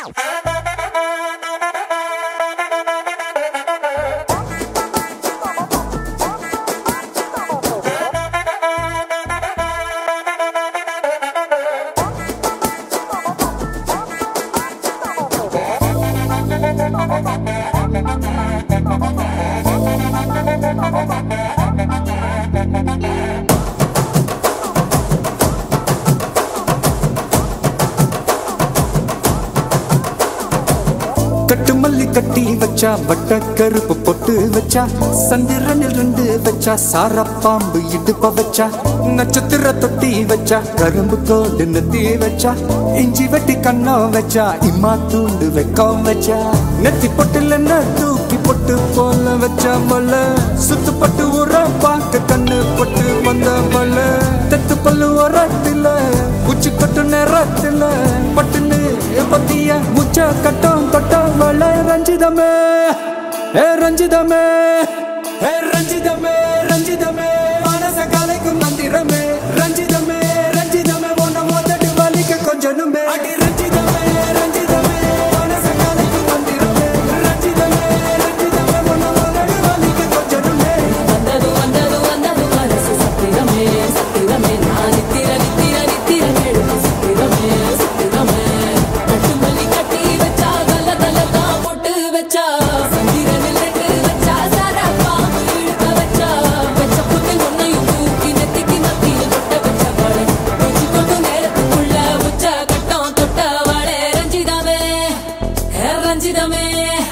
கட்டு மல்லி கட்டி வச்சா வட்ட கருப்பு பொட்டு வச்சா சந்திரனில் ரெண்டு வச்சா சார பாம்பு இடுப்ப வச்சா நட்சத்திர தொட்டி வச்சா கரும்பு கோடு நெத்தி வச்சா இஞ்சி வெட்டி கண்ணம் வச்சா இம்மா தூண்டு வெக்கம் வச்சா நெத்தி பொட்டுல என்ன தூக்கி பொட்டு போல வச்சா மொல சுத்து பட்டு உர பார்க்க கண்ணு பொட்டு வந்த மொல தெத்து பல்லு உரத்துல உச்சி கட்டு நேரத்துல பட்டுன்னு பத்திய முச்ச கட்டம் கட்டம் வள ரஞ்சிதமே ஏ ரஞ்சிதமே ஏ ரஞ்சிதமே ரஞ்சிதமே மனச கலைக்கும் மந்திரமே ரஞ்சிதமே ரஞ்சிதமே உன்னை மோதட்டு வலிக்க கொஞ்சனுமே அடி ரஞ்சிதமே ரஞ்சிதமே மனச கலைக்கும் மந்திரமே ரஞ்சிதமே ரஞ்சிதமே உன்னை மோதட்டு வலிக்க கொஞ்சனுமே வந்தது வந்தது வந்தது மனசு சத்திரமே சத்திரமே நான் நித்திர நித்திர நித்திர கேடு சத்திரமே சத்திரமே கட்டு மல்லி கட்டி வச்சா கல்ல கல்ல தான் போட்டு வச்சா சந்திரனில் ரெண்டு வச்சா சாரா பாம்பு இழுக்க வச்சா வச்ச புட்டு ஒன்னையும் தூக்கி நெத்திக்கு மத்தியில் தொட்ட வச்ச வாழை வச்சு கொண்டு நேரத்துக்குள்ள உச்ச கட்டம் தொட்ட வாழை ரஞ்சிதமே ஹே ரஞ்சிதமே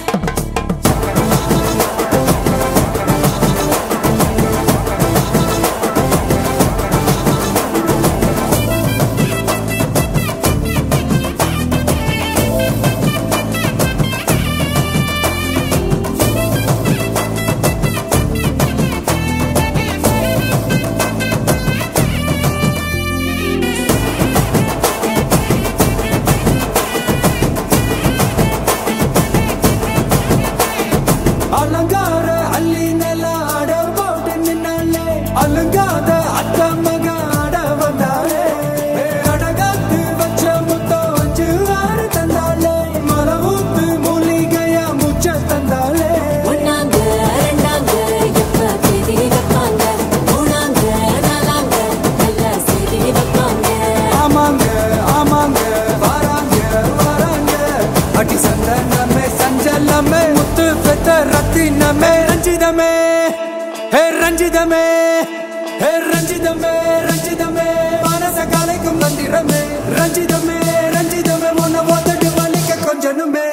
அலங்கார அள்ளி நில ஆட போட்டு நின்னாலே அலங்காத அத்த மக ஆட வந்தாலே ஏ, அடகாத்து வச்ச முத்தம் வச்சு ஆறு தந்தாலே மலை ஊத்து மூலிகையா முச்ச தந்தாலே ஒன்னாங்க ரெண்டாங்க எப்ப தேதி வைப்பாங்க மூணாங்க நாலாங்க நல்ல செய்தி வைப்பாங்க ஆமாங்க ஆமாங்க வராங்க வராங்க அடி சந்தனமே சஞ்சலமே முத்து பெத்த ரத்தினமே ரஞ்சிதமே ஹே ரஞ்சிதமே ஹே ரஞ்சிதமே ரஞ்சிதமே மனச கலைக்கும் மந்திரமே ரஞ்சிதமே ரஞ்சிதமே உன்னை ஓதட்டு வலிக்க கொஞ்சனுமே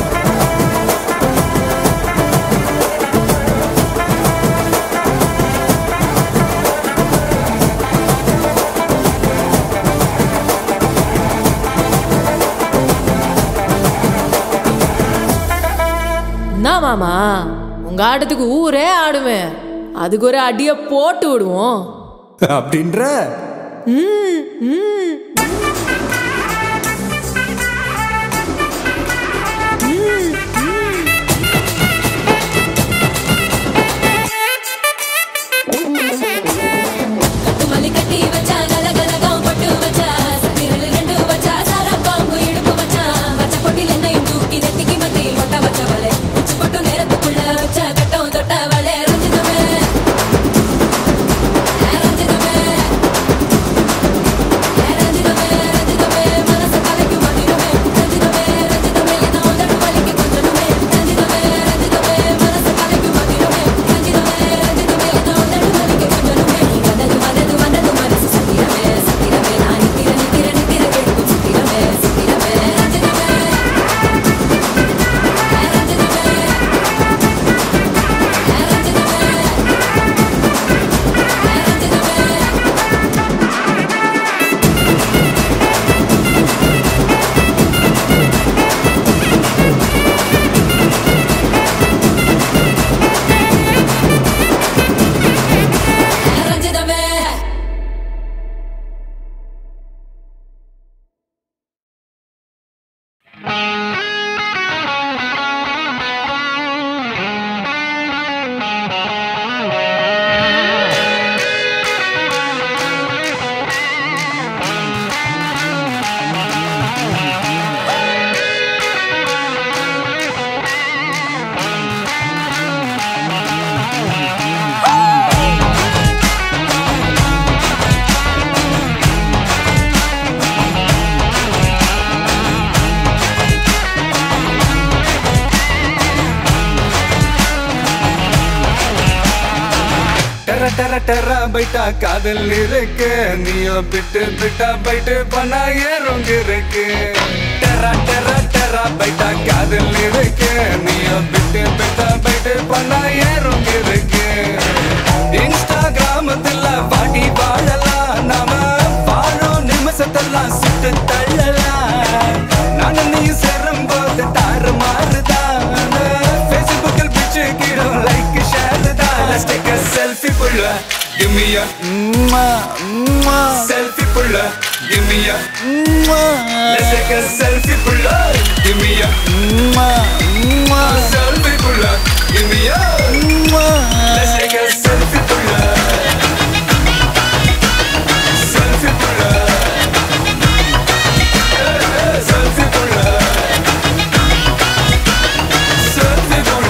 என்ன மாமா உங்க ஆட்டத்துக்கு ஊரே ஆடுமே அதுக்கு ஒரு அடிய போட்டு விடுவோம் அப்படின்ற மல்லி கட்டி வச்சா கல கலகம் பட்டு வச்சா சத்திரல் ரெண்டு வச்சா சாரா பாம்பு இடுப்பு வச்சா வச்ச பொட்டில் என்னையும் தூக்கி நெத்திக்கு மத்தியில் கொட்ட வச்ச வலை உச்சி பொட்டு நேரத்துக்குள்ள வச்ச கட்டம் தொட்ட வலை ரஞ்சிதமே ரஞ்சிதமே டர டர பைட்டா காதல் இருக்கு நீயோ பிட்டு பிட்டா பைட்டு பண்ணா ஏறுங்க இருக்கு டர டர டர பைட்டா காதல் இருக்கு நீயோ பிட்டு பிட்டா பைட்டு பண்ணா ஏறுங்க இருக்கு இன்ஸ்டாகிராமத்துல வாடி வாழலாம் நாம வாழும் நிமிஷத்தெல்லாம் சுட்டு தள்ளலாம் நானும் நீ சேரும் போது தாறு மாறுதான் ஃபேஸ்புக்கில் பிச்சு கீழும் லைக் ஷேர் தான் Let's take a selfie புள்ள Give me a selfie புள்ள Give me a Let's take a selfie புள்ள Give me a selfie புள்ள Give me a Let's take a selfie புள்ள Selfie புள்ள Selfie புள்ள Selfie புள்ள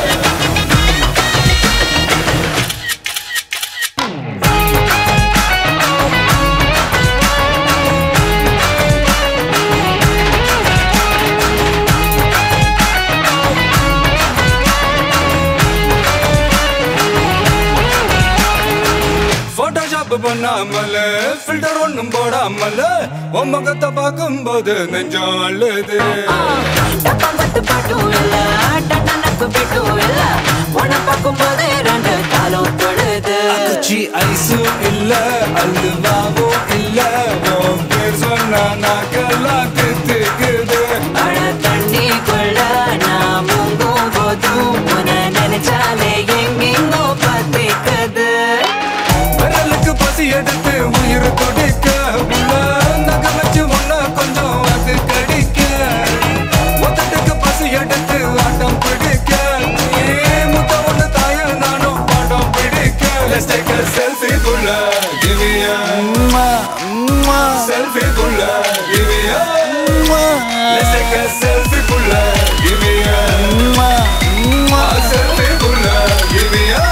Photoshop பண்ணாமல ஃபில்டர் ஒண்ணும் போடாமல உன் முகத்தை பார்க்கும்போது நெஞ்சம் அழுது டப்பாம்பத்து பாட்டும் இல்ல டன்னனக்கு பிட்டும் இல்ல உன்னை பார்க்கும்போது ரெண்டு காலம் தொழுது குச்சி ஐஸும் இல்ல அல்வாவும் இல்ல உன் பேர் சொன்னா நாக்கெல்லாம் கித்துக்குது அழ தண்ணிக்குள்ள நான் முங்கும் போதும் உன்னை நினைச்சாலே எங்கெங்கோ பத்திக்குது விரலுக்கு பசி எடுத்து உயிர் துடிக்க உள்ள நகை வச்சு ஒன்ன கொஞ்சம் அது கடிக்க மொத்தத்துக்கு பசி எடுத்து ஆட்டம் பிடிக்க ஏ முத்த ஒண்ணு தாய நானும் பாடம் பிடிக்க Let's take a selfie புள்ள Give me a selfie புள்ள Give me a Let's take a selfie புள்ள Give me a a selfie புள்ள Give me a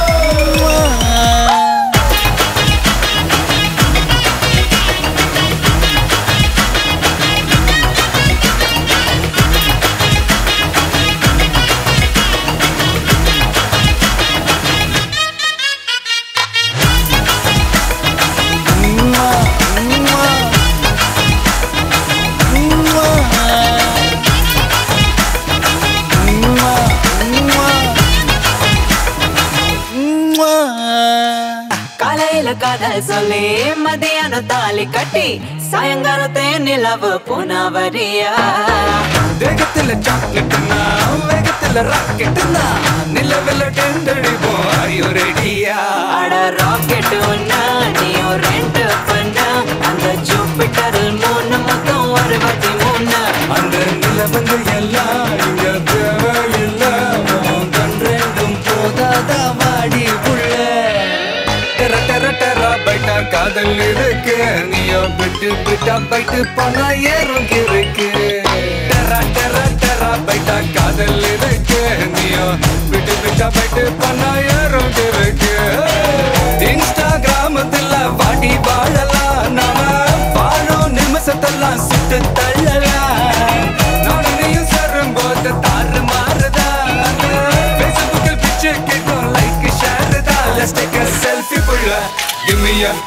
காலையில காதல் சொல்லி மதியானம் தாலி கட்டி சாயங்காலத்தே நிலவு புனவரியா வேகத்துல சாக்லேட்னா வேகத்துல ராக்கெட்னா நிலவில் டெண்டடிப்போம் ஐயோ ரெடியா அட ராக்கெட் ஒன்னா நீயும் ரெண்டு பண்ண அந்த ஜூபிட்டரில் மூணு மொத்தம் அறுபத்தி மூணு அந்த நிலவங்க எல்லாம் இங்க தேவையில்ல உன் கண் ரெண்டும் போதாத வாடி புள்ள டெர டெர டெர பைட்டா காதல் இருக்கு நீயோ விட்டு விட்டா பைட்டு போனா ஏறும் இருக்கு டெர டெர டெர பைட்டா காதல் இருக்கு நீயோ விட்டு விட்டா பைட்டு போனா ஏறும் இருக்கு இன்ஸ்டாகிராமத்துல வாடி வாழலாம் நாம வாழும் நிமிஷத்தெல்லாம் சுட்டு தள்ளலாம் நானும் நீயும் சேரும் போது தாறு மாறுதா ஃபேஸ்புக்கில் பிச்சு கேட்கும் லைக் ஷேர் தான் Let's take a selfie புள்ள Give me a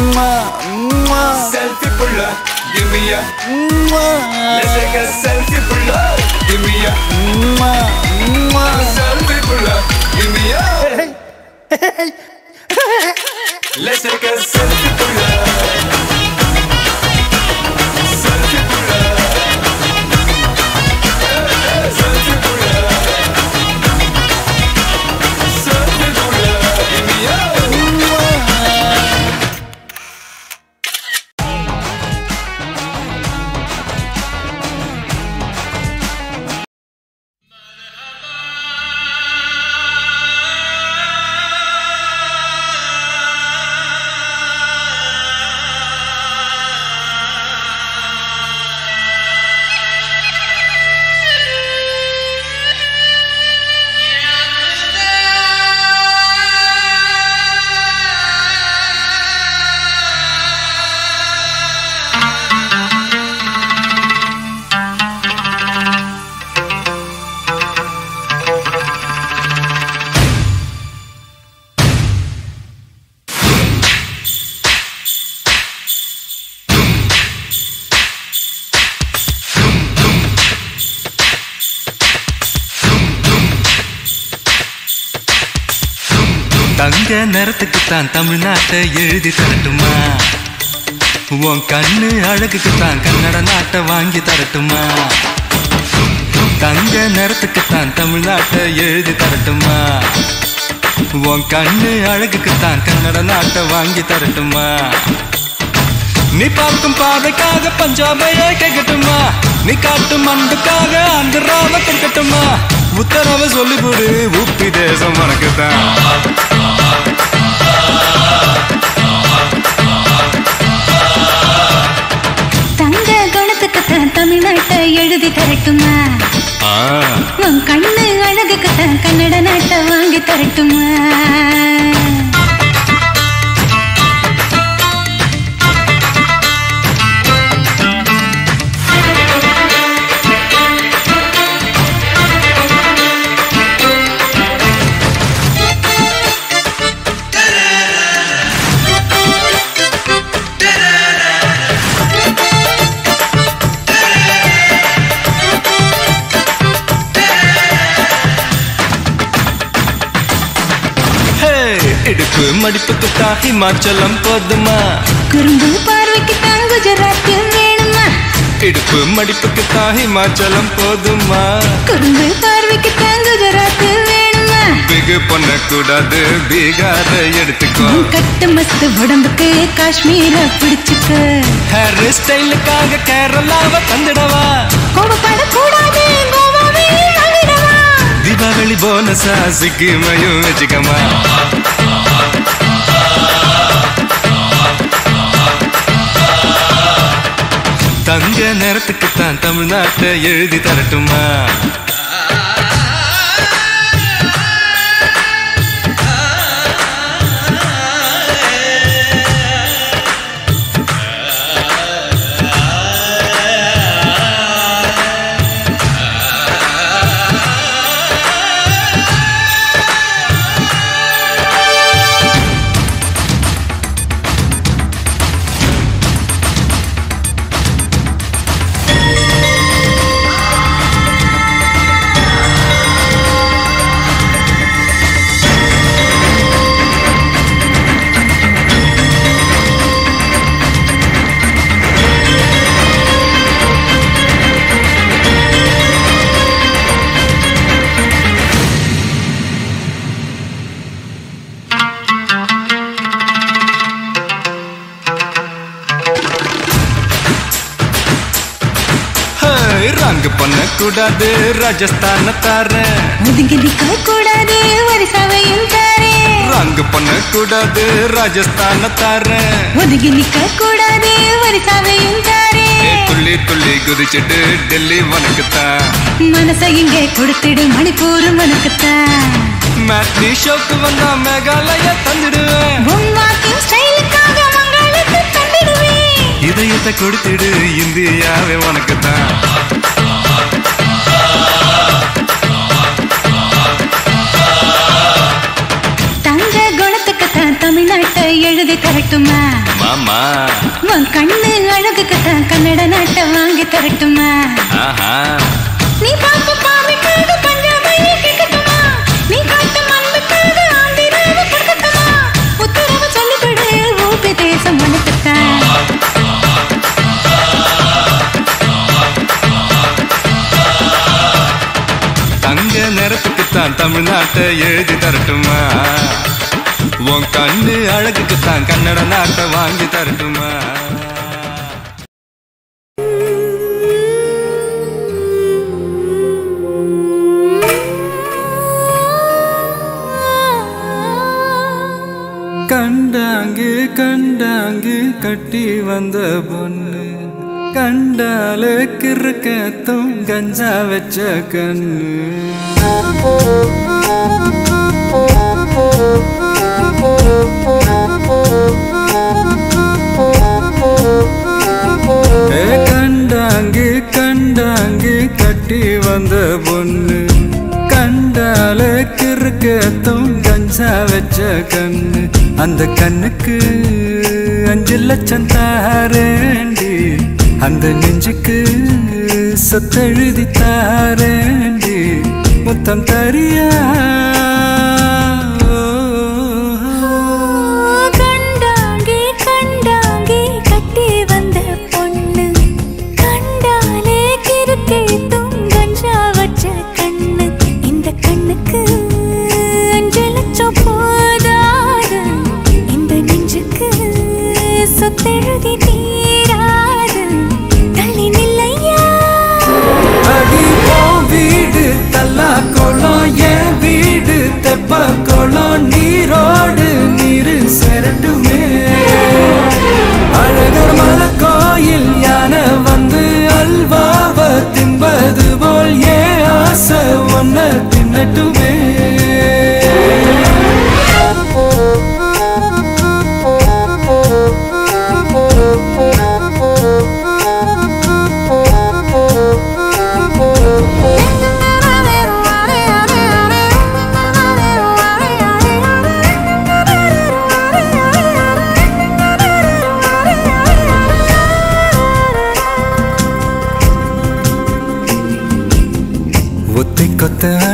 selfie புள்ள Give me a Let's take a selfie புள்ள Give me a selfie புள்ள Give me a Let's take a selfie புள்ள Selfie புள்ள Selfie புள்ள Selfie புள்ள Give me a ஆ தங்க நிறத்துக்கு தான் தமிழ்நாட்டை எழுதி தரட்டுமா உன் கண்ணு அழகுக்கு தான் கன்னட நாட்டை வாங்கி தரட்டுமா தங்க நிறத்துக்கு தான் தமிழ்நாட்டை எழுதி தரட்டுமா உன் கண்ணு அழகுக்கு தான் கன்னட நாட்டை வாங்கி தரட்டுமா நீ பார்க்கும் பார்வைக்காக பஞ்சாபையே கேட்கட்டுமா நீ காட்டும் அன்புக்காக ஆந்திராவை கொடுக்கட்டுமா உத்தரவை சொல்லிவிடு உப்பி தேசம் உனக்கு தான் தங்க குணத்துக்கு தான் தமிழ்நாட்டை எழுதி தரட்டுமா உன் கண்ணு அழகுக்கு தான் கன்னட நாட்டை வாங்கி தரட்டுமா ஹே, இடுப்பு மடிப்புக்கு தான் ஹிமாச்சலம் போதுமா குறும்பு பார்வைக்கு தான் குஜராத்தில் வேணுமா இடுப்பு மடிப்புக்கு தான் ஹிமாச்சலம் போதுமா குறும்பு பார்வைக்கு தான் குஜராத்தில் வேணுமா பிகு பண்ணக்கூடாது பீகார எடுத்துக்கோ உன் கட்டு மஸ்து உடம்புக்கு காஷ்மீர பிடிச்சுக்க ஹேர் ஸ்டைலுக்காக கேரளாவை தந்துடவா கோபப்படக்கூடாது கோவாவே வாங்கிடவா தீபாவளி போனஸா சிக்கிமையும் வச்சுக்கமா தங்க நேரத்துக்கு தான் தமிழ்நாட்டை எழுதி தரட்டுமா ஹே, ரங்கு பண்ணக்கூடாது ராஜஸ்தான தாரேன் ஒதுங்கி நிற்க கூடாது வரிசவையும் தாரே ரங்கு பண்ணக்கூடாது ராஜஸ்தான தாரேன் ஒதுங்கி நிற்க கூடாது வரிசவையும் தாரே ஏ, துள்ளி துள்ளி குதிச்சுட்டு டெல்லி உனக்குத்தான் மனசை இங்கே கொடுத்துடு மணிப்பூர் உனக்குத்தான் மேட்னி ஷோக்கு வந்தா மேகாலய தந்துடுவேன் உன் வாக்கிங் ஸ்டைலுக்காக மங்களுக்கு தந்திடுவேன் இதயத்தை கொடுத்துடு இந்தியாவே உனக்குத்தான் தங்க குணத்துக்கு தான் தமிழ்நாட்டை எழுதி தரட்டுமா மாமா உன் கண்ணு அழகுக்கு தான் கன்னட நாட்டை வாங்கி தரட்டுமா ஆஹா நீ பார்க்கும் பாவைக்காக பஞ்சாபையை கேட்கட்டுமா நீ காட்டும் அன்புக்காக ஆந்திராவை கொடுக்கட்டுமா உத்தரவு சொல்லிவிடு ஊபி தேசம் உனக்குத்தான் தங்க நேரத்துக்கு தான் தமிழ்நாட்டை எழுதி தரட்டுமா உன் கண்ணு அழகுக்கு தான் கன்னட நாட்டை வாங்கி தரட்டுமா கண்டாங்கு கண்டாங்கு கட்டி வந்த பொண்ணு கண்டால கிறுக்கத்தும் கஞ்சா வச்ச கண்ணு ஏ கண்டாங்கு கண்டாங்கு கட்டி வந்த பொண்ணு கண்டால கிறுக்கத்தும் கஞ்சா வச்ச கண்ணு அந்த கண்ணுக்கு அஞ்சு லட்சம் தாரேண்டி அந்த நெஞ்சுக்கு சொத்தெழுதி தாரேண்டி முத்தம் தரியா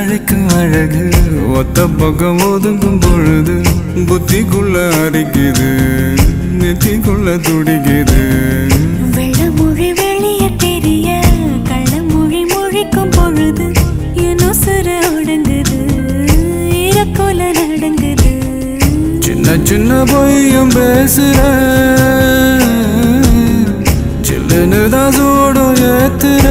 அழைக்கும் அழகு ஒத்த பக்கம் ஒதுங்கும் பொழுது புத்திக்குள்ள அரிக்குது நெத்திக்குள்ள துடிக்குது வெள்ளமொழி வெளிய தெரிய கள்ளமொழி மொழிக்கும் பொழுது என் உசுர ஒடுங்குது இறக்கோல நடங்குது சின்ன சின்ன பொய்யும் பேசுற சில்லுன்னு தான் சூடும் ஏத்துற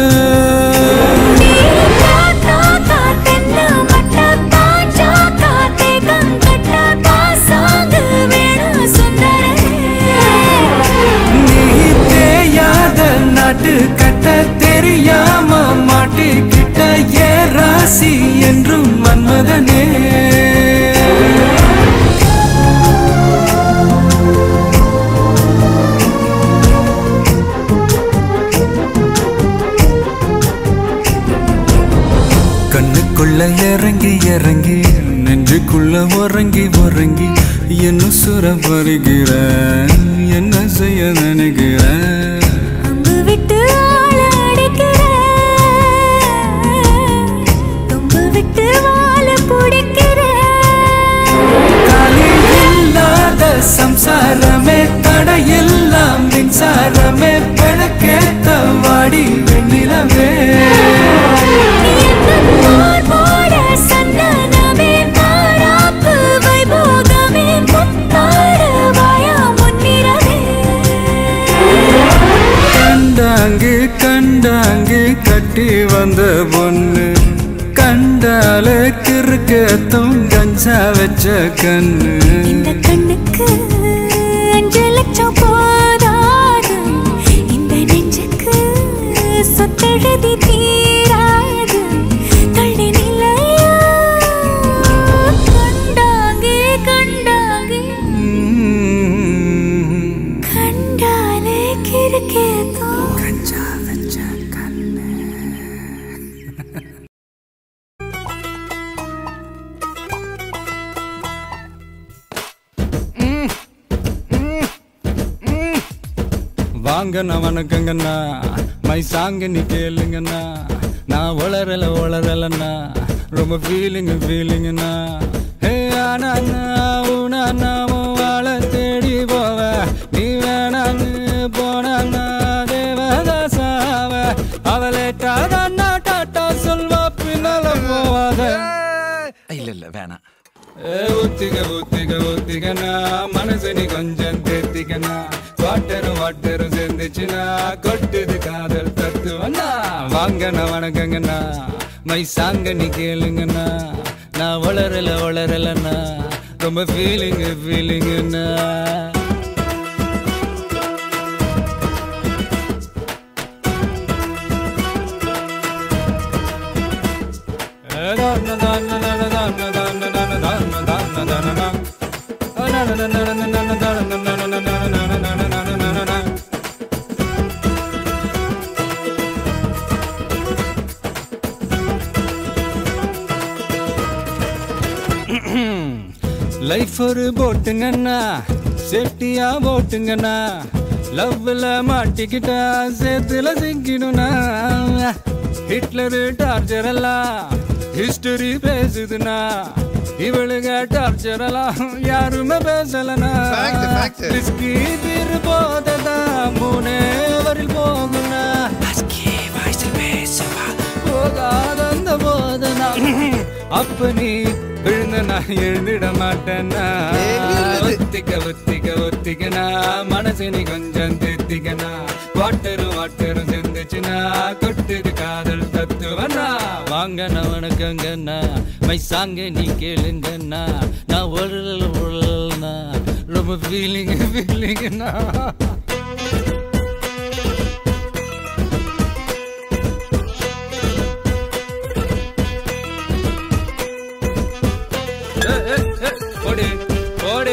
நீ தேயாத நாட்டு கட்ட தெரியாம மாட்டிக்கிட்ட ஏ ராசி என்றும் மன்மதனே கண்ணுக்குள்ள இறங்கி இறங்கி நெஞ்சுக்குள்ள உறங்கி உறங்கி என்ன சுர வருகிற என்ன செய்ய நினைக்கிற அம்பு விட்டு ஆள அடிக்கிற தும்பு விட்டு வாழ பிடிக்கிற காலி இல்லாத சம்சாரமே தடையெல்லாம் மின்சாரமே விளக்கேத்த வாடி வெண்ணிலவே கண்டாங்கு கண்டாங்கு கட்டி வந்த பொண்ணு கண்டால கிறுக்கத்தும் கஞ்சா வச்ச கண்ணு இந்த கண்ணுக்கு அஞ்சு லட்சம் போதாது இந்த நெஞ்சுக்கு சொத்தெழுதி தீராது தள்ளி நிலையா கண்டாங்கே கண்டாங்கே உம். கண்டாலே கிறுக்கேதோ வாங்கண்ணா வணக்கங்கண்ணா மை சாங்க நீ கேளுங்கண்ணா நான் வளரல வளரலண்ணா ரொம்ப ஃபீலிங் ஃபீலிங்கண்ணா ஹே ஆனா உனா வாழ தேடி போவ நீ வேணான்னு போனா தேவதாசாவ அவளேட்டா தானா டாட்டா சொல்வா பின்னால போவாத இல்ல இல்ல வேணாம் ஏ ஒத்திக ஒத்திக ஒத்திகனா மனசு நீ கொஞ்சம் தேத்திக்கனா வாட்டரும் வாட்டரும் சேர்ந்துச்சுனா கொட்டுது காதல் தத்துவனா வாங்கண்ணா வணக்கங்கண்ணா மை சாங்க நீ கேளுங்கண்ணா நான் வளரல வளரலண்ணா ரொம்ப ஃபீலிங் ஃபீலிங்குண்ணா லைஃப் ஒரு போட்டுங்கண்ணா சேஃப்டியா போட்டுங்கண்ணா லவ்ல மாட்டிக்கிட்டா சேத்துல சிக்கிடும்னா ஹிட்லரு டார்ச்சர் எல்லாம் ஹிஸ்டரி பேசுதுன்னா இவளுங்க டார்ச்சர் எல்லாம் யாருமே பேசலனா Fact, fact. ரிஸ்கி தீர் போததா மூணே வரில் போகுனா போகாத அந்த போதனா அப்ப நீ விழுந்த நான் எழுந்திட மாட்டேன்னா ஒத்திக்க ஒத்திக்க ஒத்திக்கனா மனசு நீ கொஞ்சம் திருத்திக்கனா வாட்டரும் வாட்டரும் சேர்ந்துச்சுனா கொட்டுது காதல் தத்துவனா வாங்க நான் வணக்கங்கண்ணா மை சாங்க நீ கேளுங்கண்ணா நான் உழல் உழல்னா ரொம்ப ஃபீலிங் ஃபீலிங்னா ஓடு ஓடு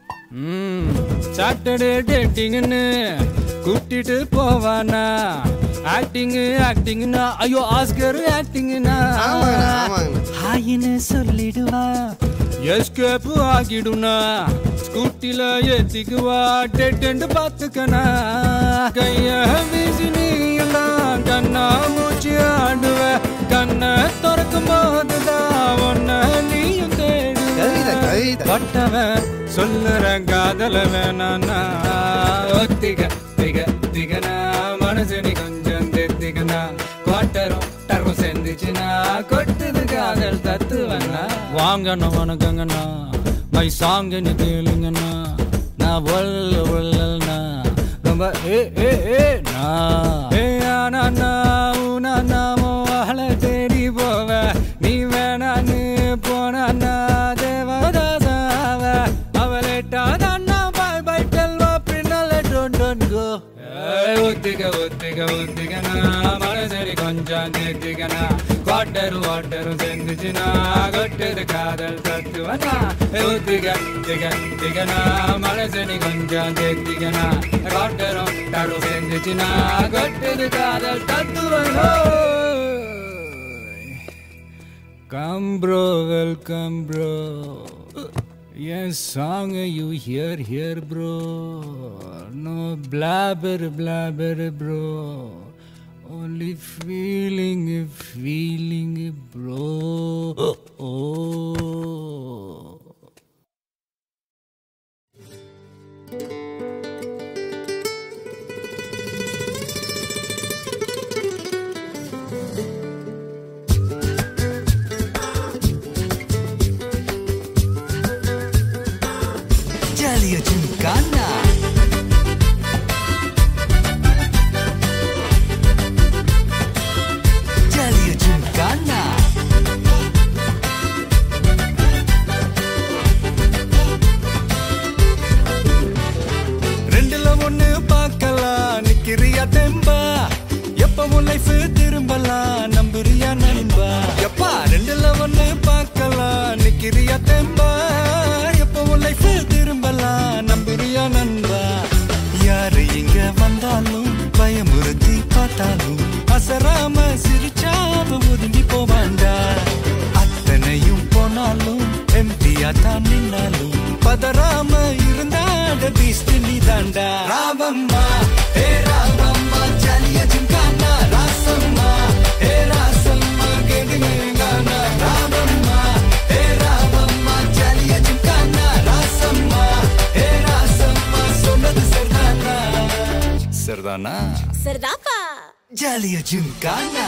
சாட்டர்டே டேட்டிங்னு கூட்டிட்டு போவானா ஆக்டிங் ஆக்டிங்னா ஐயோ ஆஸ்கர் ஆக்டிங்னா ஆமாங்கண்ணா, ஆமாங்கண்ணா. ஹாயின்னு சொல்லிடுவா எஸ்கேப் ஆகிடுனா ஸ்கூட்டில ஏத்திக்குவா டெட்டு பாத்துக்கனா கைய வீசி நீ எல்லாம் கண்ணா மூச்சு ஆடுவ கண்ணை திறக்கும் போதுதான் ஒன்ன நீயும் கவிதை, தேடுவ கவிதை. பட்டவன் சொல்லுற காதல வேணானா ஒத்திக திக திகனா மனசு நீ கொஞ்சம் தெத்திகனா குவாட்டரும் டரும் சேர்ந்துச்சுனா கொட்டுது காதல் தத்துவனா வாங்கண்ணா வணக்கங்கண்ணா மை சாங் நீ கேளுங்கண்ணா நான் ஒல்ல ஒல்லண்ணா ரொம்ப ஏ ஏ ஏ நா ஏ ஆனா ஊனா நாமோ அழ தேடி போவ நீ வேணான்னு போனா தேவதாசாவ அவளேட்டாதான் பாய் பாய் டெல்வா பின்னால டோன் டோன் கோ ஒத்திக ஒத்திக ஒத்திகனா மனசரி கொஞ்சம் தேத்திகனா குவாட்டரு வாட்டரும் சேர்ந்துச்சுனா கொட்டது காதல் தத்துவனா ஒத்திக திக திகனா மனசரி கொஞ்சம் தேத்திகனா குவாட்டரும் டரும் சேர்ந்துச்சுனா கொட்டது காதல் தத்துவனா Come bro, welcome bro. Yes, song you hear here bro. No blabber, blabber bro. Only feeling, feeling bro. Oh. ஜாலியா ஜிம்கானா ஜாலியா ஜிம்கானா ரெண்டுல ஒண்ணு பார்க்கலாம் நிக்கிறியா தெம்பா எப்பவும் லைஃப் திரும்பலாம் நம்புறியா நண்பா எப்பா ரெண்டுல ஒண்ணு பார்க்கலாம் நிக்கிறியா தெம்பா எப்பவும் லைஃப் திரும்பலாம் நம்புறியா நண்பா யாரு இங்க வந்தாலும் பயமுறுத்தி பார்த்தாலும் அசராம சிரிச்சாம ஒதுங்கி போவாண்டா அத்தனையும் போனாலும் எம்டியா தான் நின்னாலும் பதறாம இருந்தாட பீஸ்ட் நீ தாண்டா ராவம்மா ஏ ராவம்மா ஜாலியா ஜிம்கானா ராசம்மா ஏ ராசம்மா கேடுங்கானா ராவம்மா ஏ ராவம்மா ஜாலியா ஜிம்கானா ராசம்மா ஏ ராசம்மா சொன்னது சரிதானா சரிதானா சரிதாப்பா ஜாலியா ஜிம்கானா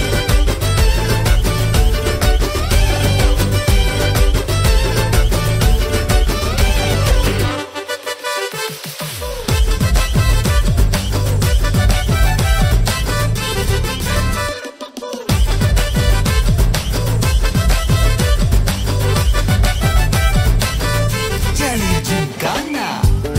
ஜாலியா ஜிம்கானா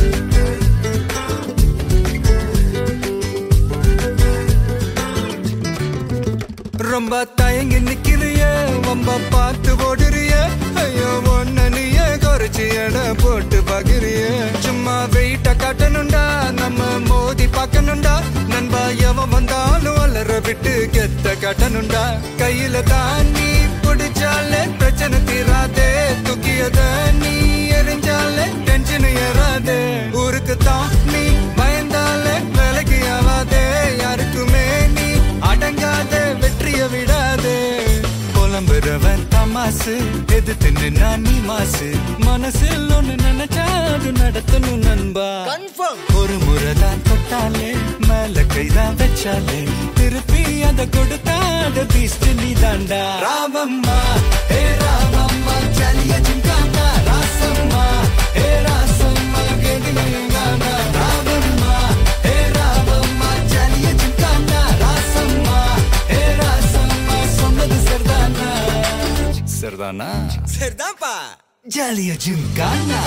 ரொம்ப தயங்கி நிக்கிறிய ரொம்ப பார்த்து ஓடுறிய ஐயோ ஒன்ன நீய குறைச்சி எடை போட்டு பாக்குறிய சும்மா வெயிட்ட காட்டணும்டா நம்ம மோதி பார்க்கணும்டா நண்பா எவன் வந்தாலும் அலற விட்டு கெத்த காட்டணும்டா கையில தான் நீ பிடிச்சாலே பிரச்சனை தீராதே தூக்கியத நீ எரிஞ்சாலே டென்ஷன் ஏறாதே ஊருக்கு தான் நீ பயந்தாலே வேலைக்கு ஆவாதே யாருக்குமே நீ அடங்காத வெற்றிய விடாதே புலம்புறவன் தமாசு எதிர்த்து நின்னா நீ மாசு மனசில் ஒண்ணு நினைச்சா அது நடத்தணும் நண்பா ஒரு முறை தான் தொட்டாலே மேல கைதான் வச்சாலே திருப்பி அத கொடுத்தாட பீஸ்ட் நீ தாண்டா ராவம்மா ஏ ராவம்மா ஜாலியா ஜிம்கானா ராசம்மா ஏ ராசம்மா கேடுங்கானா ராவம்மா ஏ ராவம்மா ஜாலியா ஜிம்கானா ராசம்மா ஏ ராசம்மா சொன்னது சரிதானா சரிதானா சரிதான்ப்பா ஜாலியா ஜிம்கானா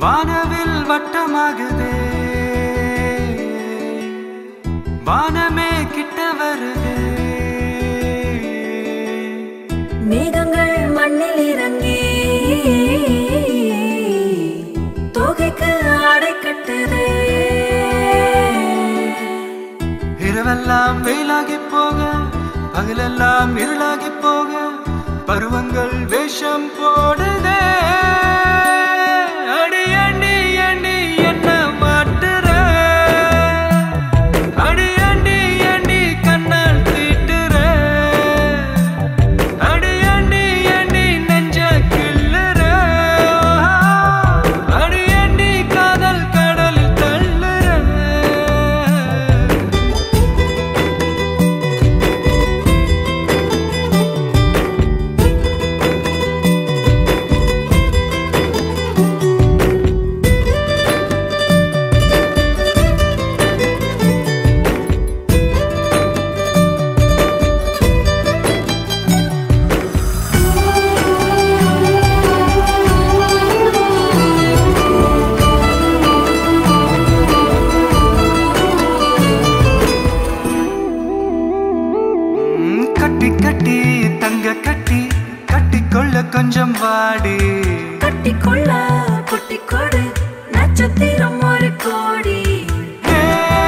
வானவில் வட்டமாகுதே வானமே கிட்ட வருதே மேகங்கள் மண்ணில் இறங்கி தொகைக்கு ஆடை கட்டுதே இரவெல்லாம் வெயிலாகி போக பகலெல்லாம் இருளாகி போக பருவங்கள் வேஷம் போடுதே அடி அண்டி அண்டி என்ன மாட்டுற அடி அண்டி அண்டி கண்ணால் தீட்டுற அடி அண்டி அண்டி நெஞ்ச கிள்ளுற அடி அண்டி காதல் கடலில் தள்ளுற ம், கட்டி கட்டி தங்க கட்டி கட்டிக்கொள்ள கொஞ்சம் வாடி கட்டிக்கொள்ள குட்டி கொடு நட்சத்திரம் ஒரு கோடி ஏ,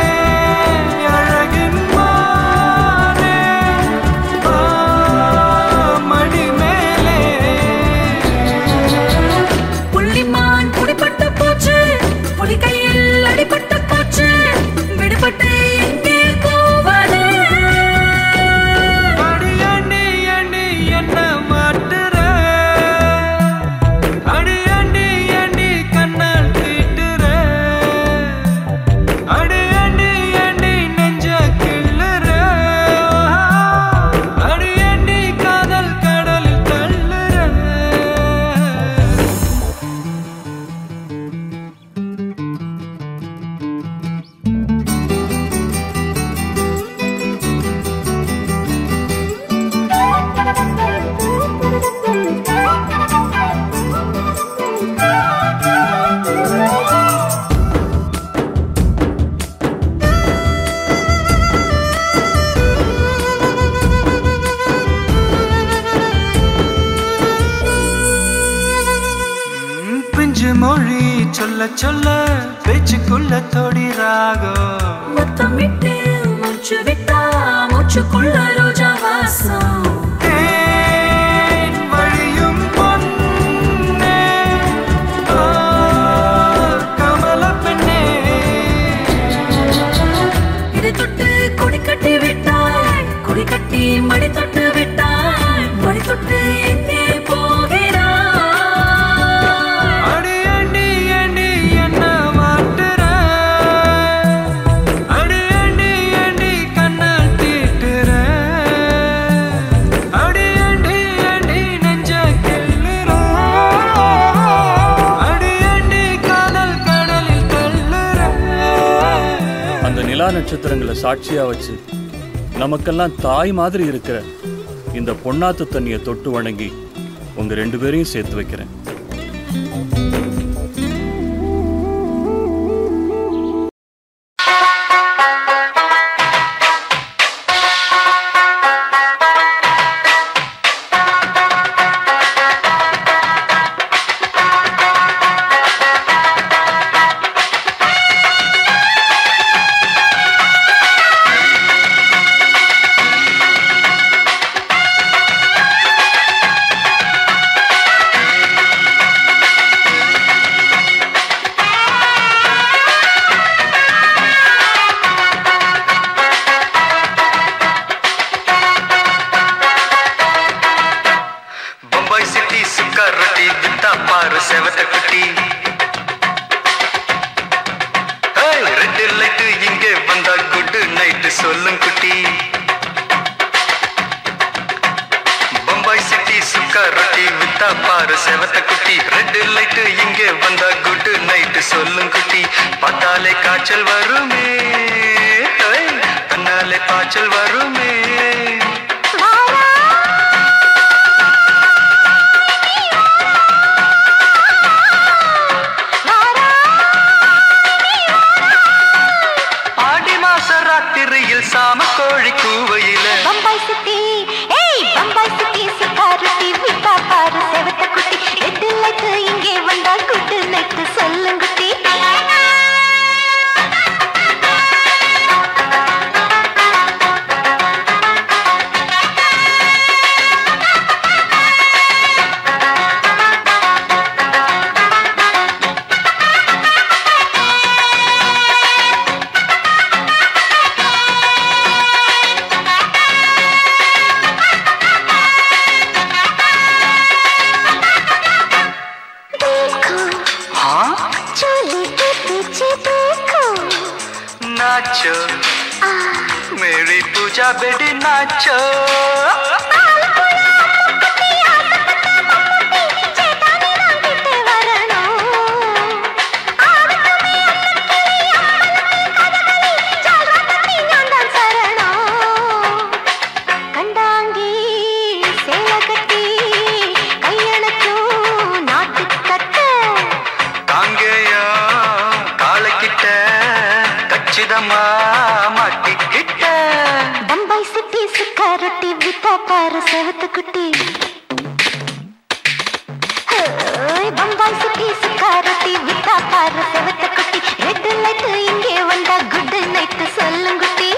அழகின் மானே, ஆ, மடி மேலே புள்ளிமான் குடிப்பட்ட போச்சு புலி கையில் அடிபட்ட போச்சு விடுபட்டு எங்கே போவது அடி அண்டி அண்டி என்ன மாட்டுற அடி அண்டி அண்டி கண்ணால் தீட்டுற அடி அண்டி அண்டி நெஞ்ச கிள்ளுற அடி அண்டி காதல் கடலில் தள்ளுற ம், பிஞ்சு மொழி சொல்ல சொல்ல பேச்சுக்குள்ள தொடி ராகம் முத்தமிட்டு மூச்சு விட்டா மூச்சுக்குள்ள ரோஜா வாசம் தேன் வழியும் பொன்னே, ஆ, கமலப் பெண்ணே. இதை தொட்டு கொடி கட்டி விட்டாய் கொடி கட்டி மடி தொட்டு விட்டாய் மடி தொட்டு எங்கே போகிறாய் அடி அண்டி அண்டி என்ன மாட்டுற? அடி அண்டி அண்டி கண்ணால் தீட்டுற. அடி அண்டி அண்டி நெஞ்ச கிள்ளுற. அடி அண்டி காதல் கடலில் தள்ளுற. அந்த நிலா நட்சத்திரங்களை சாட்சியா வச்சு நமக்கெல்லாம் தாய் மாதிரி இருக்கிற இந்த பொன்னாத்து தண்ணியை தொட்டு வணங்கி உங்க ரெண்டு பேரையும் சேர்த்து வைக்கிறேன் பம்பாய் சிட்டி சுக்கர் ரொட்டி வித்தா பாரு செவத்த குட்டி ரெட் லைட் இங்கே வந்தா குட் நைட் சொல்லும் குட்டி பம்பாய் சிட்டி சுக்கர் ரொட்டி வித்தா பாரு செவத்த குட்டி ரெட் லைட் இங்கே வந்தா குட் நைட் சொல்லும் குட்டி பார்த்தாலே காய்ச்சல் வருமே ஏய், கண்ணாலே பாய்ச்சல் வருமே வாரா கோழி கூவையில பம்பாய் சிட்டி ஏய் பம்பாய் சிட்டி சிக்காருட்டி விட்டா பாரு செவத்த குட்டி ரெட்டு லைட்டு இங்கே வந்தா குட்டு லைட்டு சொல்லுங்குட்டி देखो हाँ चोली के पीछे देखो नाचो मेरी पूजा बेटी नाचो ചേട്ടാനെ വാങ്ങിട്ട് വരണോ ആവത്തുമേ അമ്മക്കിളി അമ്പലത്തിൽ കഥകളി ചാൽറാത്തത്തി ഞാൻ താൻ ശരണോ കണ്ടാങ്കി சேல கட்டி கையணக்கும் நாட்டுக்கட்டு தாங்கேயா காலக்கிட்ட கச்சிதமா மாட்டிக்கிட்ட பம்பாய் சிட்டி சுக்கா ரொட்டி வித்தா பாரு செவத்து குட்டி ஹோய், பம்பாய் சிட்டி சுக்கா ரொட்டி வித்தா பாரு செவத்து குட்டி ரெட் லைட் இங்கே வந்தா குட் நைட் சொல்லுங்குட்டி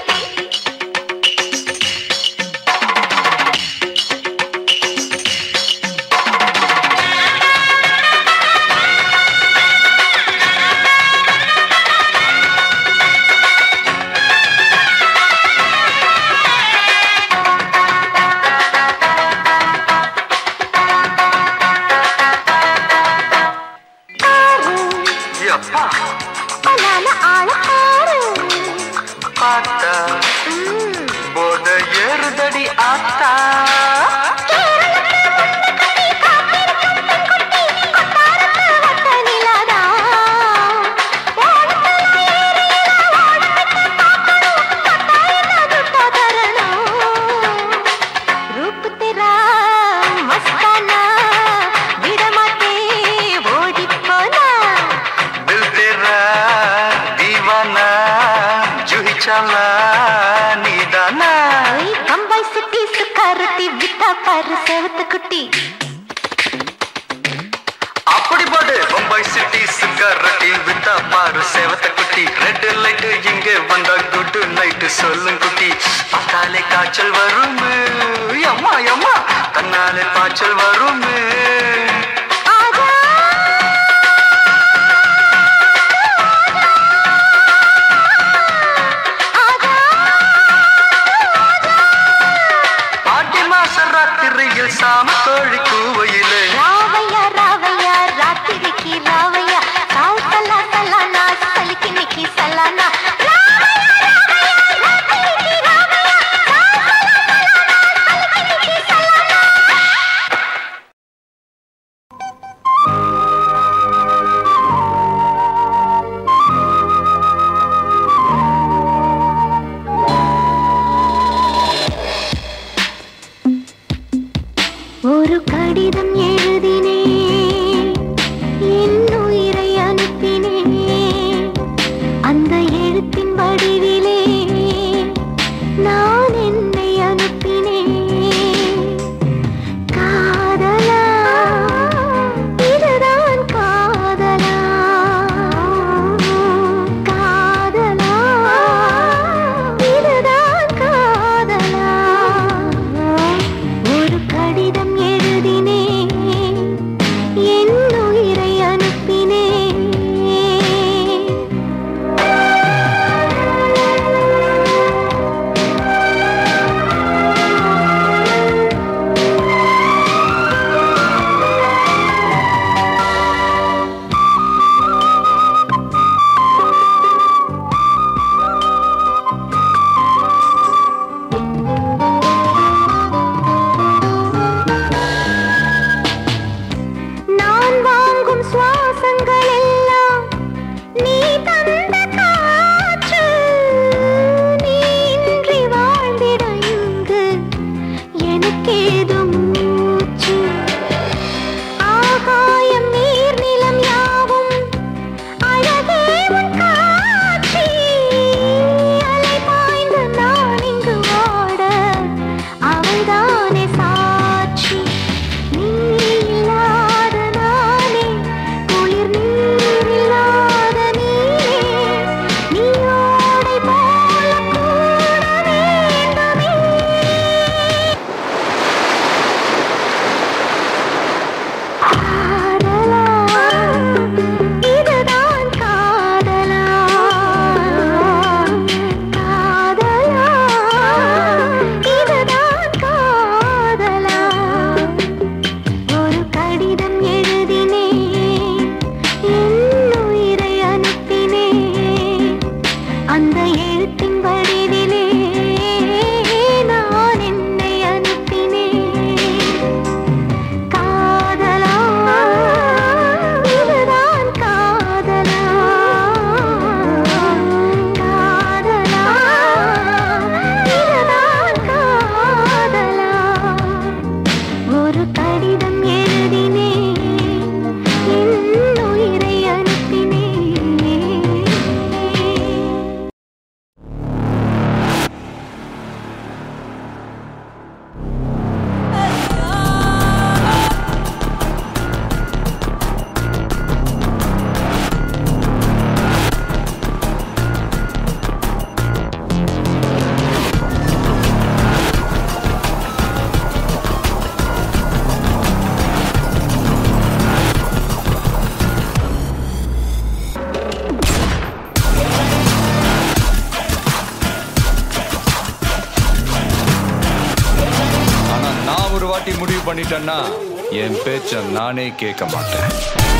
ஆறு எப்பா பலான ஆள ஆறு பார்த்தா ம், போத ஏறுதடி ஆத்தா வட்ட நிலாதா. ஓடத்துல ஏறியல ஓட விட்டு பார்க்கணும். கட்டாயத்தை துட்டா தரணும். रूप तेरा मस्ताना விடமாட்டே ஓடிப் போனா दिल तेरा दीवाना जूही चला नीदाना ஓய், பம்பாய் சிட்டி சுக்காரத்தி வித்தா பாரு செவத்து குட்டி அப்படி போடு பம்பாய் சிட்டி சிக்கரட்டி வித்தா பாரு சேவத்த குட்டி ரெட் லைட் இங்கே வந்தா குட் நைட் சொல்லும் குட்டி பார்த்தாலே காய்ச்சல் வரும் அம்மா அம்மா தன்னாலே பாய்ச்சல் வரும் ஆஜா ஆஜா ஆடி மாச ராத்திரியில் சாம கோழி கூவையிலே ராவையா ராவையா ராத்திரிக்கு ராவையா சால் சலா சலானா சலிக்கு நிக்கி சலானா வாட்டி முடிவு பண்ணிட்டேன்னா என் பேச்ச நானே கேட்க மாட்டேன்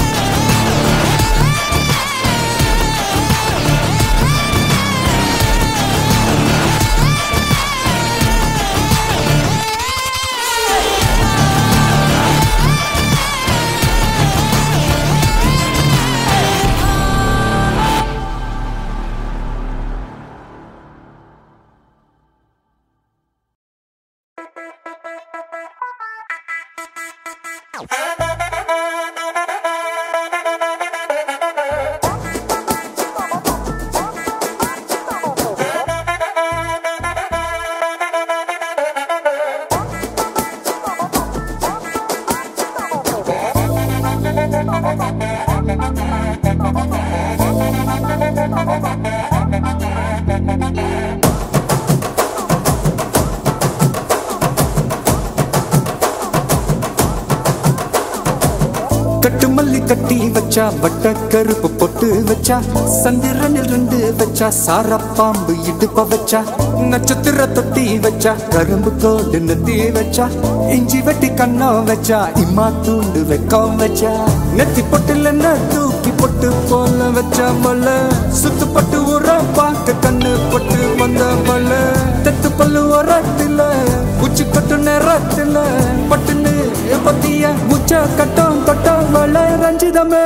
கட்டு மல்லி கட்டி வச்சா வட்ட கருப்பு பொட்டு வச்சா சந்திரனில் ரெண்டு வச்சா சார பாம்பு இடுப்ப வச்சா நட்சத்திர தொட்டி வச்சா கரும்பு கோடு நெத்தி வச்சா இஞ்சி வெட்டி கண்ணம் வச்சா இம்மா தூண்டு வெக்கம் வச்சா நெத்தி பொட்டுல தூக்கி பொட்டு போல வச்சா மல்ல சுத்து பட்டு உர பார்க்க கண்ணு பொட்டு வந்த மல்ல தெத்து பல்லு உரத்துல உச்சி கொட்டு நேரத்துல பட்டுன்னு பத்திய முச்ச கட்டம் கொட்டம் வள ரஞ்சிதமே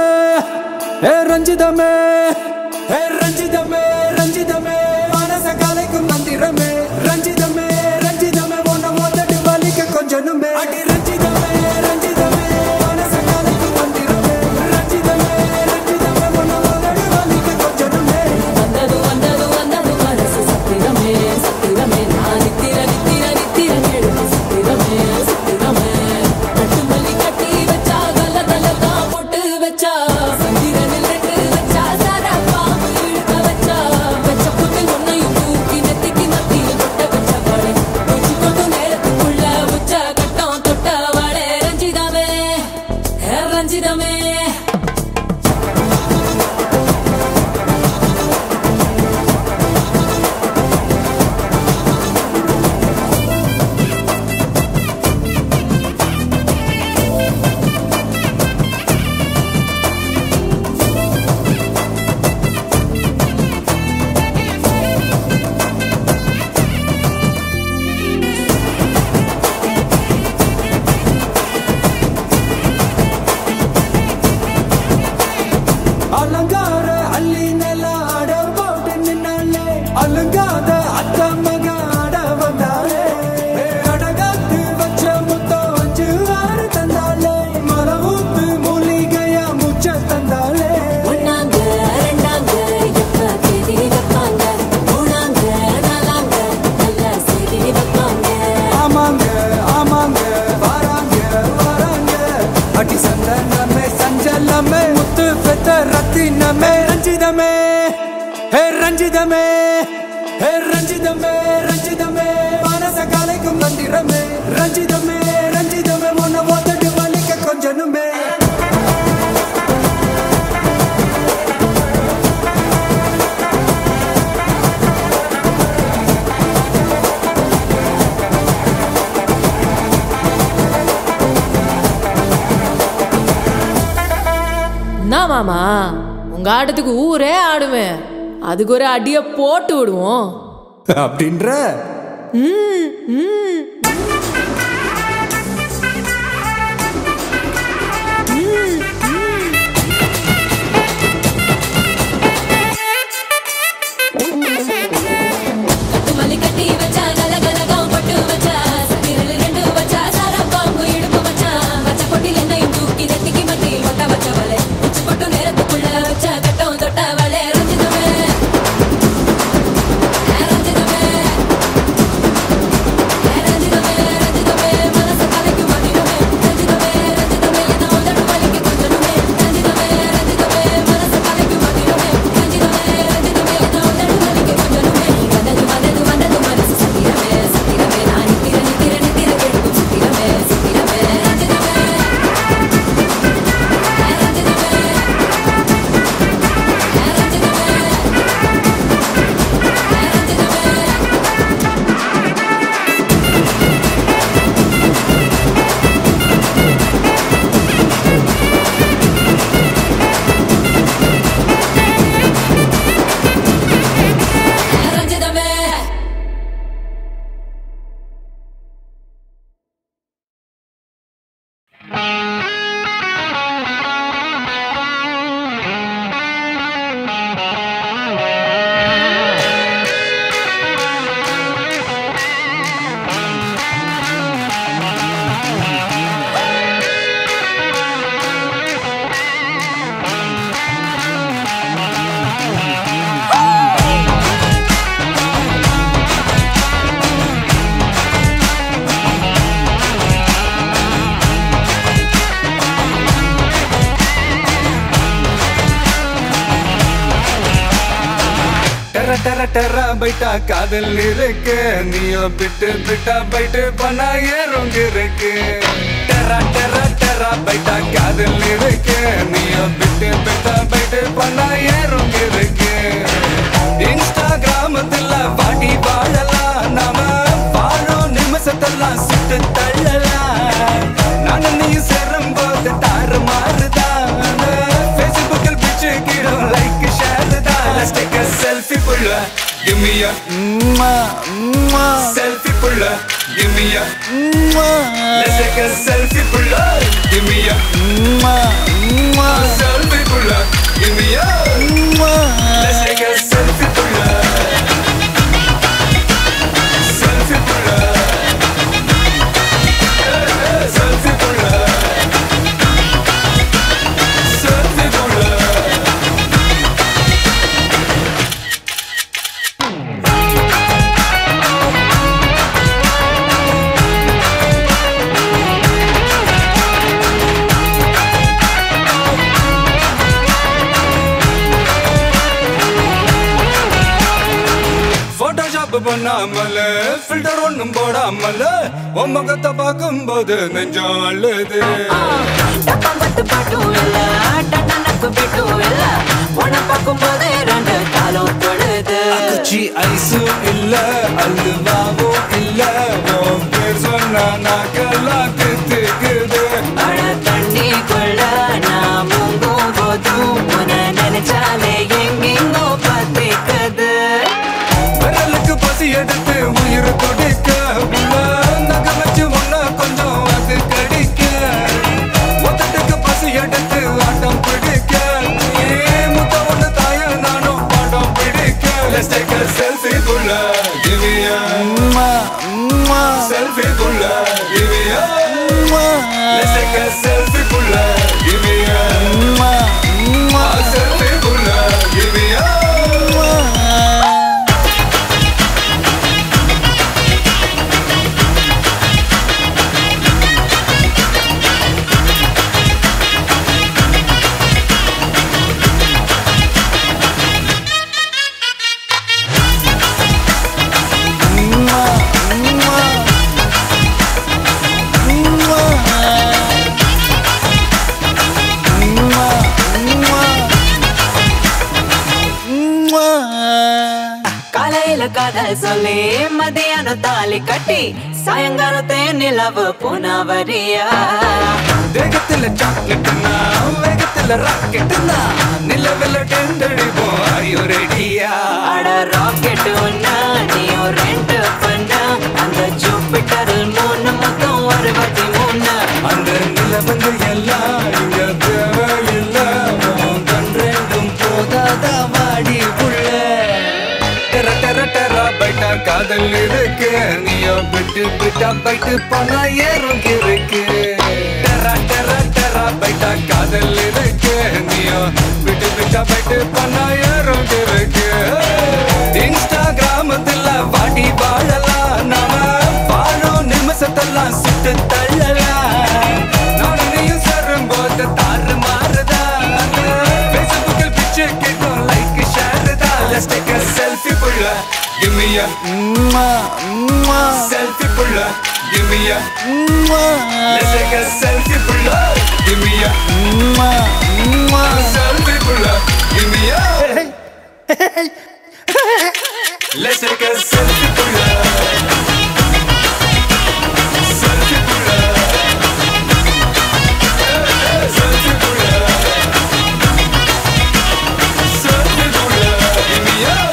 ஏ ரஞ்சிதமே ஏ ரஞ்சிதமே ரஞ்சிதமே மனச கலைக்கும் மந்திரமே ரஞ்சிதமே ரஞ்சிதமே உன்னை மோதட்டு வலிக்க கொஞ்சனுமே அடி ரஞ்சிதமே ரஞ்சிதமே மனச கலைக்கும் மந்திரமே ரஞ்சிதமே ரஞ்சிதமே உன்னை மோதட்டு வலிக்க கொஞ்சனுமே வந்தது வந்தது வந்தது மனசு சத்திரமே சத்திரமே நான் நித்திர நித்திர நித்திர எழுது சத்திரமே சத்திரமே கட்டு மல்லி கட்டி வச்சா கல்ல கல்ல தான் போட்டு வச்சா சந்திரனில் ரெண்டு வச்சா சாரா பாம்பு இழுக்க வச்சா வச்ச புட்டு ஒன்னையும் தூக்கி நெத்திக்கு மத்தியில் கொட்ட வச்ச வாழை கொஞ்சி கொண்டு நேரத்துக்குள்ள உச்ச கட்டம் தொட்ட வாழை ரஞ்சிதமே ஹே ரஞ்சிதமே அலங்கார அள்ளி நில ஆட போட்டு நின்னாலே அலங்காத அத்த மக ஆட வந்தாலே ஏ, அடகாத்து வச்ச முத்தம் வச்சு ஆறு தந்தாலே மலை ஊத்து மூலிகையா முச்ச தந்தாலே ஒண்ணாங்க ரெண்டாங்க எப்ப தேதி வைப்பாங்க மூணாங்க நாலாங்க நல்ல செய்தி வைப்பாங்க ஆமாங்க ஆமாங்க வராங்க வராங்க அடி சந்தனமே சஞ்சலமே முத்து பெத்த ரத்தினமே ரஞ்சிதமே ஹே ரஞ்சிதமே ஹே ரஞ்சிதமே ரஞ்சிதமே மனச கலைக்கும் மந்திரமே ரஞ்சிதமே ரஞ்சிதமே உன்னை ஓதட்டு வலிக்க கொஞ்சனுமே என்ன மாமா உங்க ஆட்டத்துக்கு ஊரே ஆடுமே அதுக்கு ஒரு அடிய போட்டு விடுவோம் அப்படின்ற கட்டுமல்லி கட்டி வச்சா கல கலகம் பட்டு வச்சா சத்திரல் ரெண்டு வச்சா சாரா பாம்பு இடுப்பு வச்சா வச்ச பொட்டில் என்னையும் தூக்கி நெத்திக்கு மத்தியில் ஒட்ட வச்சவளே உச்சி பொட்டு நேரத்துக்குள்ள வச்ச கட்டம் தொட்டவளே ரஞ்சிதமே ரஞ்சிதமே ரஞ்சிதமே டர டர பைட்டா காதல் இருக்கு நீயோ பிட்டு பிட்டா பைட்டு பண்ணா ஏறுங்க இருக்கு டர டர டர பைட்டா காதல் இருக்கு நீயோ பிட்டு பிட்டா பைட்டு பண்ணா ஏறுங்க இருக்கு இன்ஸ்டாகிராமத்துல பாட்டி வாழலாம் நாம வாழும் நிமிஷத்தெல்லாம் சுட்டு தள்ளலாம் நானும் நீ சேரும் போது தாறு மாறுதான் ஃபேஸ்புக்கில் பிச்சு கீழும் லைக் ஷேர் தான் Let's take a selfie புள்ள Give me a selfie புள்ள Give me a Let's take a selfie புள்ள Give me a selfie புள்ள Give me a Let's take a selfie புள்ள Selfie புள்ள Selfie புள்ள Selfie புள்ள Photoshop பண்ணாமல ஃபில்டர் ஒண்ணும் போடாமல உன் முகத்தை பார்க்கும்போது நெஞ்சம் அழுது டப்பாம்பட்டு பாட்டும் இல்ல டட்டனக்கு பிட்டும் இல்ல உன பார்க்கும்போதே ரெண்டு காலம் தொழுது குச்சி ஐஸும் இல்ல அல்வாவும் இல்ல உன் பேர் சொன்னா நாக்கெல்லாம் தித்துக்குது அட தண்ணிக்குள்ள நான் முங்கும் போதும் உன நினைச்சாலே எங்கெங்கோ பத்திக்குது விரலுக்கு பசி எடுத்து உயிர் துடிக்க உள்ள நகை வச்சு ஒன்ன கொஞ்சம் அது கடிக்க மொத்தத்துக்கு பசி எடுத்து ஆட்டம் பிடிக்க ஏ முத்த ஒண்ணு தாய நானும் பாடம் பிடிக்க Let's take a selfie புள்ள Give me a selfie புள்ள Give me a Let's take a selfie புள்ள Give me a selfie புள்ள Give me a காலையில காதல் சொல்லி மதியானம் தாலி கட்டி சாயங்காலத்தே நிலவு புனவரியா வேகத்துல சாக்லேட்னா வேகத்துல ராக்கெட்னா நிலவில் டெண்டடிப்போம் ஐயோ ரெடியா அட ராக்கெட் ஒன்னா நீயும் ரெண்டு பண்ண அந்த ஜூபிட்டரில் மூணு மொத்தம் அறுபத்தி மூணு அந்த நிலவங்க எல்லாம் இங்க தேவையில்ல உன் கண் ரெண்டும் போதாத வாடி புள்ள டெர டெர டெர பைட்டா காதல் இருக்கு நீயோ விட்டு விட்டா பைட்டு பணா ஏறும் இருக்கு டெர டெர டெர பைட்டா காதல் இருக்கு நீயோ விட்டு விட்டா பைட்டு பணா ஏறும் இருக்கு இன்ஸ்டாகிராமத்துல வாடி வாழலாம் நாம வாழும் நிமிஷத்தெல்லாம் சுட்டு தள்ளலாம் நானும் நீயும் சேரும் போது தாறு மாறுதா ஃபேஸ்புக்கில் பிச்சு கேட்கும் லைக் ஷேர் தான் Let's take a selfie புள்ள Give me a selfie புள்ள Give me a Let's take a selfie புள்ள Give me a selfie புள்ள Give me a Let's take a selfie புள்ள Selfie புள்ள Selfie புள்ள Selfie புள்ள Give me a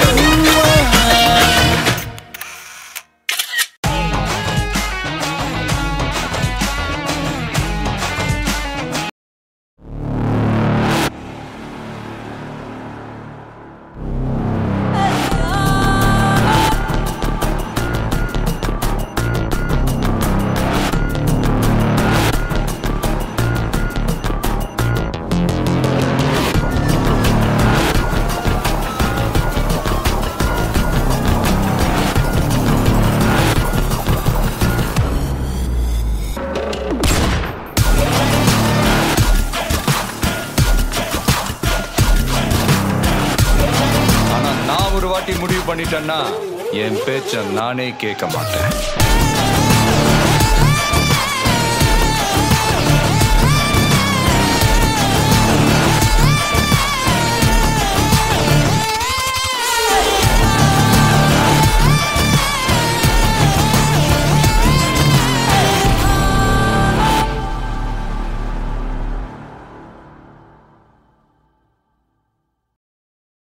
நான் ஒரு வாட்டி முடிவு பண்ணிட்டேன்னா என் பேச்ச நானே கேட்க மாட்டேன்